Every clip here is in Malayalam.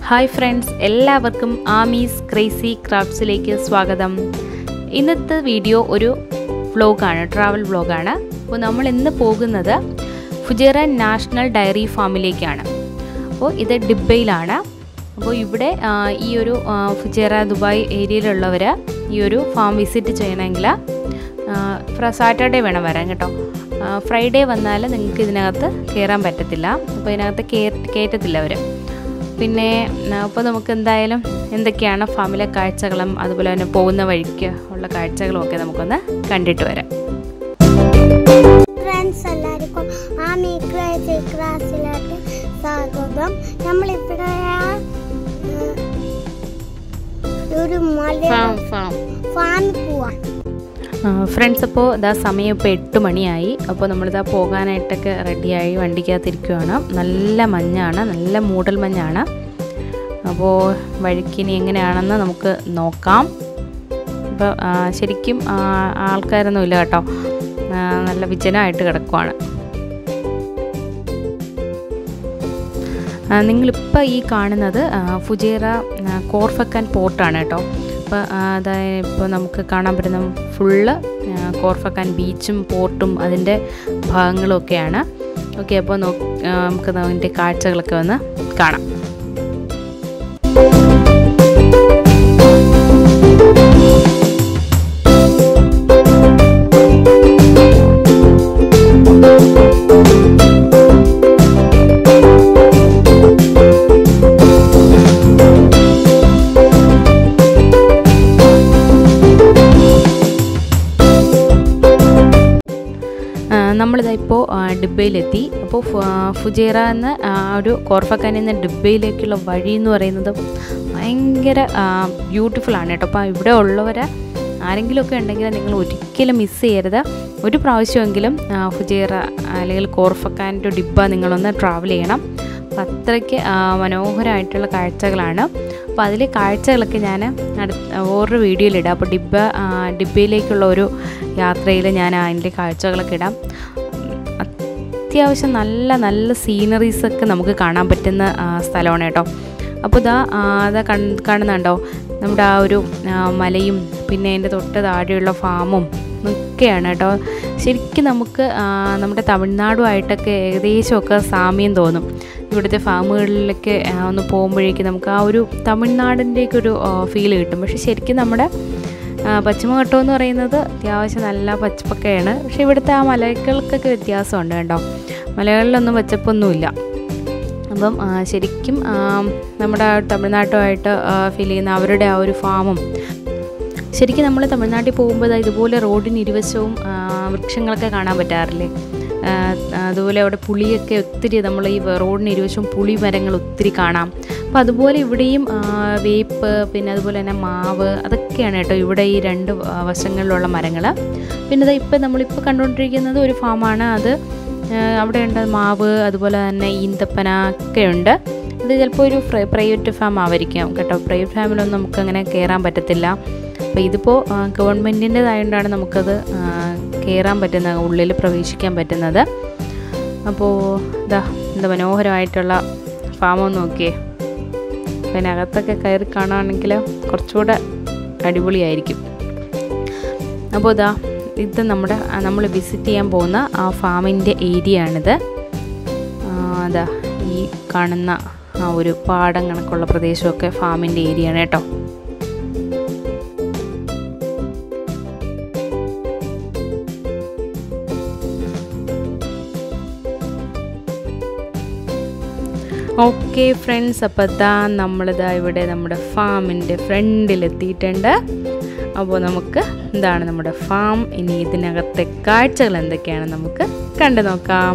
ഹായ് ഫ്രണ്ട്സ് എല്ലാവർക്കും ആമീസ് ക്രേസി ക്രാഫ്റ്റ്സിലേക്ക് സ്വാഗതം ഇന്നത്തെ വീഡിയോ ഒരു വ്ളോഗാണ് ട്രാവൽ വ്ളോഗാണ് അപ്പോൾ നമ്മൾ ഇന്ന് പോകുന്നത് ഫുജേറ നാഷണൽ ഡയറി ഫാമിലേക്കാണ് അപ്പോൾ ഇത് ഡിബയിലാണ് അപ്പോൾ ഇവിടെ ആ, ഈ ഒരു ആ, ഫുജേറ ദുബായ് ഏരിയയിലുള്ളവർ ഈ ഒരു ഫാം വിസിറ്റ് ചെയ്യണമെങ്കിൽ സാറ്റർഡേ വേണം വരാൻ കേട്ടോ ഫ്രൈഡേ വന്നാൽ നിങ്ങൾക്ക് ഇതിനകത്ത് കയറാൻ പറ്റത്തില്ല അപ്പോൾ ഇതിനകത്ത് കയറ്റ കയറ്റത്തില്ല അവർ പിന്നെ അപ്പോൾ നമുക്ക് എന്തായാലും എന്തൊക്കെയാണ് ഫാമിലെ കാഴ്ചകളും അതുപോലെ തന്നെ പോകുന്ന വഴിക്ക് ഉള്ള കാഴ്ചകളും ഒക്കെ നമുക്കൊന്ന് കണ്ടിട്ട് വരാം ഫ്രണ്ട്സ് എല്ലാവർക്കും ആ മീക്രേസി ക്ലാസ്സിലോട്ട് സ്വാഗതം നമ്മളിവിടെ ഉം, ഒരു മല ഫാമിൽ പോവാം ഫ്രണ്ട്സ് അപ്പോൾ ഇതാ സമയം ഇപ്പോൾ എട്ട് മണിയായി അപ്പോൾ നമ്മളിതാ പോകാനായിട്ടൊക്കെ റെഡിയായി വണ്ടിക്കകത്തിരിക്കുവാണ് നല്ല മഞ്ഞാണ് നല്ല മൂടൽ മഞ്ഞാണ് അപ്പോൾ വഴിക്കിനി എങ്ങനെയാണെന്ന് നമുക്ക് നോക്കാം ഇപ്പോൾ ആ, ശരിക്കും ആ, ആൾക്കാരൊന്നും ഇല്ല കേട്ടോ ആ, നല്ല വിജനമായിട്ട് കിടക്കുവാണ് ആ, നിങ്ങളിപ്പോൾ ഈ കാണുന്നത് ആ, ഫുജേറ ആ, കോർഫക്കാൻ പോർട്ടാണ് കേട്ടോ അപ്പോൾ അതായത് ഇപ്പോൾ നമുക്ക് കാണാൻ പറ്റുന്ന ഫുള്ള് ആ, കോർഫക്കാൻ ബീച്ചും പോർട്ടും അതിൻ്റെ ഭാഗങ്ങളും ഒക്കെയാണ് ഓക്കെ അപ്പോൾ നോ ആ, നമുക്ക് അതിൻ്റെ കാഴ്ചകളൊക്കെ ഒന്ന് കാണാം ആ, നമ്മളിതാ ഇപ്പോൾ ആ, ഡിബയിലെത്തി അപ്പോൾ ഫു- ആ, ഫുജേറ എന്ന ആ ഒരു കോർഫക്കാനിൽ നിന്ന് ഡിബയിലേക്കുള്ള വഴി എന്ന് പറയുന്നത് ഭയങ്കര ബ്യൂട്ടിഫുൾ ആണ് കേട്ടോ അപ്പോൾ ഇവിടെ ഉള്ളവരെ ആരെങ്കിലുമൊക്കെ ഉണ്ടെങ്കിൽ നിങ്ങൾ ഒരിക്കലും മിസ് ചെയ്യരുത് ഒരു പ്രാവശ്യമെങ്കിലും ആ, ഫുജേറ അല്ലെങ്കിൽ കോർഫക്കാൻ ടു ഡിബ നിങ്ങളൊന്ന് ട്രാവൽ ചെയ്യണം അപ്പോൾ അത്രയ്ക്ക് ആ, മനോഹരമായിട്ടുള്ള കാഴ്ചകളാണ് അപ്പോൾ അതിലെ കാഴ്ചകളൊക്കെ ഞാൻ അടുത്ത വേറൊരു വീഡിയോയിലിടാം അപ്പോൾ ഡിബ ആ, ഡിബയിലേക്കുള്ള ഒരു യാത്രയിൽ ഞാൻ അതിൻ്റെ കാഴ്ചകളൊക്കെ ഇടാം അത്യാവശ്യം നല്ല നല്ല സീനറീസൊക്കെ നമുക്ക് കാണാൻ പറ്റുന്ന ആ, സ്ഥലമാണ് കേട്ടോ അപ്പോൾ ഇതാ ആ, അതാ കൺ കാണുന്നുണ്ടോ നമ്മുടെ ആ ഒരു ആ, മലയും പിന്നെ അതിൻ്റെ തൊട്ട് താഴെയുള്ള ഫാമും ഒക്കെയാണ് കേട്ടോ ശരിക്കും നമുക്ക് ആ, നമ്മുടെ തമിഴ്നാടുമായിട്ടൊക്കെ ഏകദേശമൊക്കെ സാമ്യം തോന്നും ഇവിടുത്തെ ഫാമുകളിലൊക്കെ ആ, ഒന്ന് പോകുമ്പോഴേക്കും നമുക്ക് ആ ഒരു തമിഴ്നാടിൻ്റെയൊക്കെ ഒരു ഫീൽ കിട്ടും പക്ഷെ ശരിക്കും നമ്മുടെ ആ, പശ്ചിമഘട്ടം എന്ന് പറയുന്നത് അത്യാവശ്യം നല്ല പച്ചപ്പൊക്കെയാണ് പക്ഷേ ഇവിടുത്തെ ആ മലകൾക്കൊക്കെ വ്യത്യാസമുണ്ട് കേട്ടോ മലകളിലൊന്നും പച്ചപ്പൊന്നുമില്ല അപ്പം ആ, ശരിക്കും ആ, നമ്മുടെ ആ തമിഴ്നാട്ടുമായിട്ട് ഫീൽ ചെയ്യുന്ന അവരുടെ ആ ഒരു ഫാമും ശരിക്കും നമ്മൾ തമിഴ്നാട്ടിൽ പോകുമ്പോൾ ദാ ഇതുപോലെ റോഡിന് ഇരുവശവും ആ, വൃക്ഷങ്ങളൊക്കെ കാണാൻ പറ്റാറില്ലേ ആ, അതുപോലെ അവിടെ പുളിയൊക്കെ ഒത്തിരി നമ്മൾ ഈ റോഡിന് ഇരുവശവും പുളി മരങ്ങൾ ഒത്തിരി കാണാം അപ്പോൾ അതുപോലെ ഇവിടെയും ആ, വേപ്പ് പിന്നെ അതുപോലെ തന്നെ മാവ് അതൊക്കെയാണ് കേട്ടോ ഇവിടെ ഈ രണ്ട് വ- വശങ്ങളിലുള്ള മരങ്ങൾ പിന്നെ ഇതാ ഇപ്പം നമ്മളിപ്പോൾ കണ്ടുകൊണ്ടിരിക്കുന്നത് ഒരു ഫാമാണ് അത് ആ, അവിടെ ഉണ്ട് മാവ് അതുപോലെ തന്നെ ഈന്തപ്പന ഒക്കെ ഉണ്ട് ഇത് ചിലപ്പോൾ ഒരു പ്രൈവറ്റ് ഫാം ആയിരിക്കാം കേട്ടോ പ്രൈവറ്റ് ഫാമിലൊന്നും നമുക്കങ്ങനെ കയറാൻ പറ്റത്തില്ല അപ്പോൾ ഇതിപ്പോൾ ഗവൺമെൻറ്റിൻ്റെതായതുകൊണ്ടാണ് നമുക്കത് ആ, കയറാൻ പറ്റുന്നത് ഉള്ളിൽ പ്രവേശിക്കാൻ പറ്റുന്നത് അപ്പോൾ ഇതാ എന്താ മനോഹരമായിട്ടുള്ള ഫാമൊന്ന് നോക്കിയേ അതിനകത്തൊക്കെ കയറി കാണുകയാണെങ്കിൽ കുറച്ചുകൂടെ അടിപൊളിയായിരിക്കും അപ്പോൾ ഇതാ ഇത് നമ്മുടെ നമ്മൾ വിസിറ്റ് ചെയ്യാൻ പോകുന്ന ആ ഫാമിൻ്റെ ഏരിയ ആണിത് ആ, അതാ ഈ കാണുന്ന ആ ഒരു പാടം കണക്കുള്ള പ്രദേശമൊക്കെ ഫാമിൻ്റെ ഏരിയ ആണ് കേട്ടോ ഓക്കെ ഫ്രണ്ട്സ് അപ്പോൾ ഇതാ നമ്മളിതാ ഇവിടെ നമ്മുടെ ഫാമിൻ്റെ ഫ്രണ്ടിലെത്തിയിട്ടുണ്ട് അപ്പോൾ നമുക്ക് എന്താണ് നമ്മുടെ ഫാം ഇനി ഇതിനകത്തെ കാഴ്ചകൾ എന്തൊക്കെയാണ് നമുക്ക് കണ്ടു നോക്കാം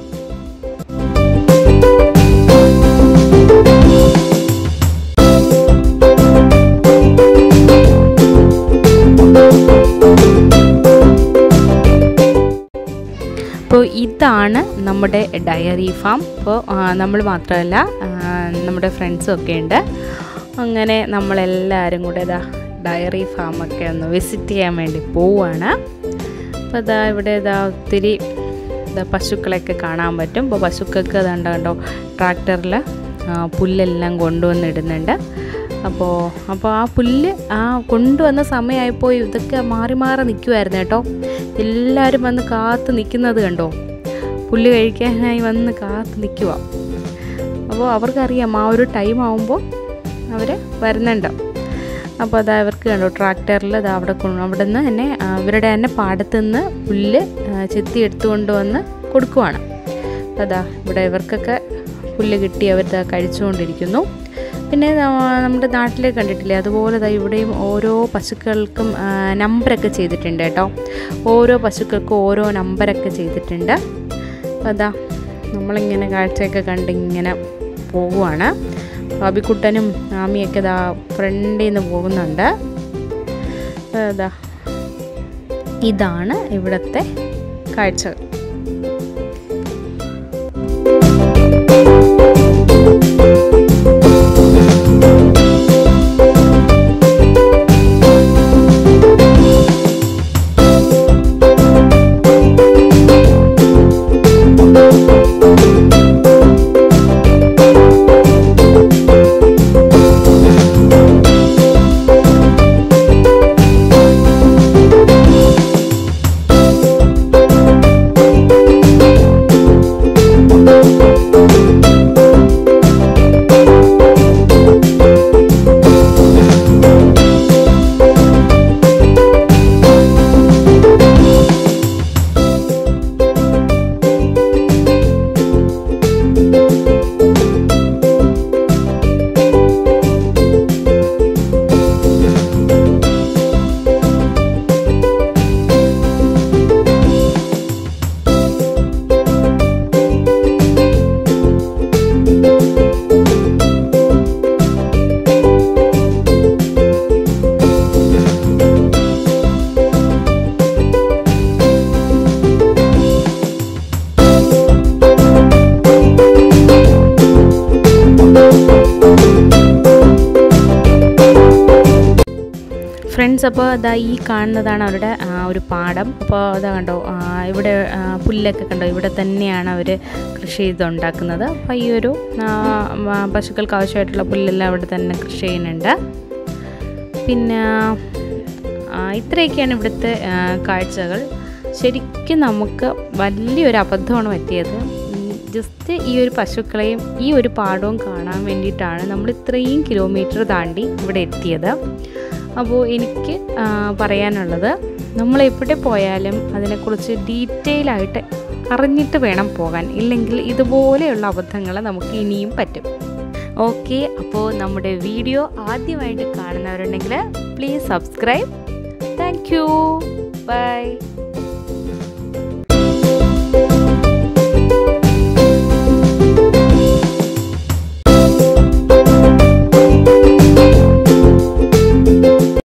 അപ്പോൾ ഇതാണ് നമ്മുടെ ഡയറി ഫാം അപ്പോൾ നമ്മൾ മാത്രമല്ല ആ, നമ്മുടെ ഫ്രണ്ട്സും ഒക്കെ ഉണ്ട് അങ്ങനെ നമ്മളെല്ലാവരും കൂടെ ഇതാ ഡയറി ഫാമൊക്കെ ഒന്ന് വിസിറ്റ് ചെയ്യാൻ വേണ്ടി പോവുകയാണ് അപ്പോൾ ഇതാ ഇവിടെ ഇതാ ഒത്തിരി ഇതാ പശുക്കളെയൊക്കെ കാണാൻ പറ്റും അപ്പോൾ പശുക്കൾക്ക് അതാണ്ട് കണ്ടോ ട്രാക്ടറിൽ ആ, പുല്ലെല്ലാം കൊണ്ടുവന്നിടുന്നുണ്ട് അപ്പോൾ അപ്പോൾ ആ പുല്ല് ആ കൊണ്ടുവന്ന സമയമായപ്പോൾ ഇതൊക്കെ മാറി മാറി നിൽക്കുമായിരുന്നു കേട്ടോ എല്ലാവരും വന്ന് കാത്ത് നിൽക്കുന്നത് കണ്ടോ പുല്ല് കഴിക്കാനായി വന്ന് കാത്ത് നിൽക്കുക അപ്പോൾ അവർക്കറിയാം ആ ഒരു ടൈം ആകുമ്പോൾ അവർ വരുന്നുണ്ട് അപ്പോൾ അതാ അവർക്ക് കണ്ടോ ട്രാക്ടറിൽ അത് അവിടെ കൊണ്ട് അവിടെ നിന്ന് തന്നെ ആ, ഇവരുടെ തന്നെ പാടത്തു നിന്ന് പുല്ല് ആ, ചെത്തി എടുത്തുകൊണ്ട് വന്ന് കൊടുക്കുവാണ് അതാ ഇവിടെ ഇവർക്കൊക്കെ പുല്ല് കിട്ടി അവർ ദാ കഴിച്ചുകൊണ്ടിരിക്കുന്നു പിന്നെ ന- നമ്മുടെ നാട്ടിൽ കണ്ടിട്ടില്ലേ അതുപോലെ ദാ ഇവിടെയും ഓരോ പശുക്കൾക്കും ആ, നമ്പരൊക്കെ ചെയ്തിട്ടുണ്ട് കേട്ടോ ഓരോ പശുക്കൾക്കും ഓരോ നമ്പരൊക്കെ ചെയ്തിട്ടുണ്ട് അപ്പോൾ അതാ നമ്മളിങ്ങനെ കാഴ്ചയൊക്കെ കണ്ട് ഇങ്ങനെ പോവുകയാണ് ബാബിക്കുട്ടനും ആമിയൊക്കെ ഇതാ ഫ്രണ്ടിൽ നിന്ന് പോകുന്നുണ്ട് അതാ ഇതാണ് ഇവിടുത്തെ കാഴ്ചകൾ ഫ്രണ്ട്സ് അപ്പോൾ അതാ ഈ കാണുന്നതാണ് അവരുടെ ആ, ഒരു പാടം അപ്പോൾ അതാ കണ്ടോ ആ, ഇവിടെ ആ, പുല്ലൊക്കെ കണ്ടോ ഇവിടെ തന്നെയാണ് അവർ കൃഷി ചെയ്തുണ്ടാക്കുന്നത് അപ്പോൾ ഈ ഒരു ആ, ആ, പശുക്കൾക്ക് ആവശ്യമായിട്ടുള്ള പുല്ലെല്ലാം അവിടെ തന്നെ കൃഷി ചെയ്യുന്നുണ്ട് പിന്നെ ആ, ഇത്രയൊക്കെയാണ് ഇവിടുത്തെ ആ, കാഴ്ചകൾ ശരിക്കും നമുക്ക് വലിയൊരു അബദ്ധമാണ് പറ്റിയത് ജസ്റ്റ് ഈ ഒരു പശുക്കളെയും ഈ ഒരു പാടവും കാണാൻ വേണ്ടിയിട്ടാണ് നമ്മൾ ഇത്രയും കിലോമീറ്റർ താണ്ടി ഇവിടെ എത്തിയത് അപ്പോൾ എനിക്ക് ആ, പറയാനുള്ളത് നമ്മൾ എവിടെ പോയാലും അതിനെക്കുറിച്ച് ഡീറ്റെയിൽ ആയിട്ട് അറിഞ്ഞിട്ട് വേണം പോകാൻ ഇല്ലെങ്കിൽ ഇതുപോലെയുള്ള അബദ്ധങ്ങൾ നമുക്ക് ഇനിയും പറ്റും ഓക്കെ അപ്പോൾ നമ്മുടെ വീഡിയോ ആദ്യമായിട്ട് കാണുന്നവരുണ്ടെങ്കിൽ please subscribe thank you by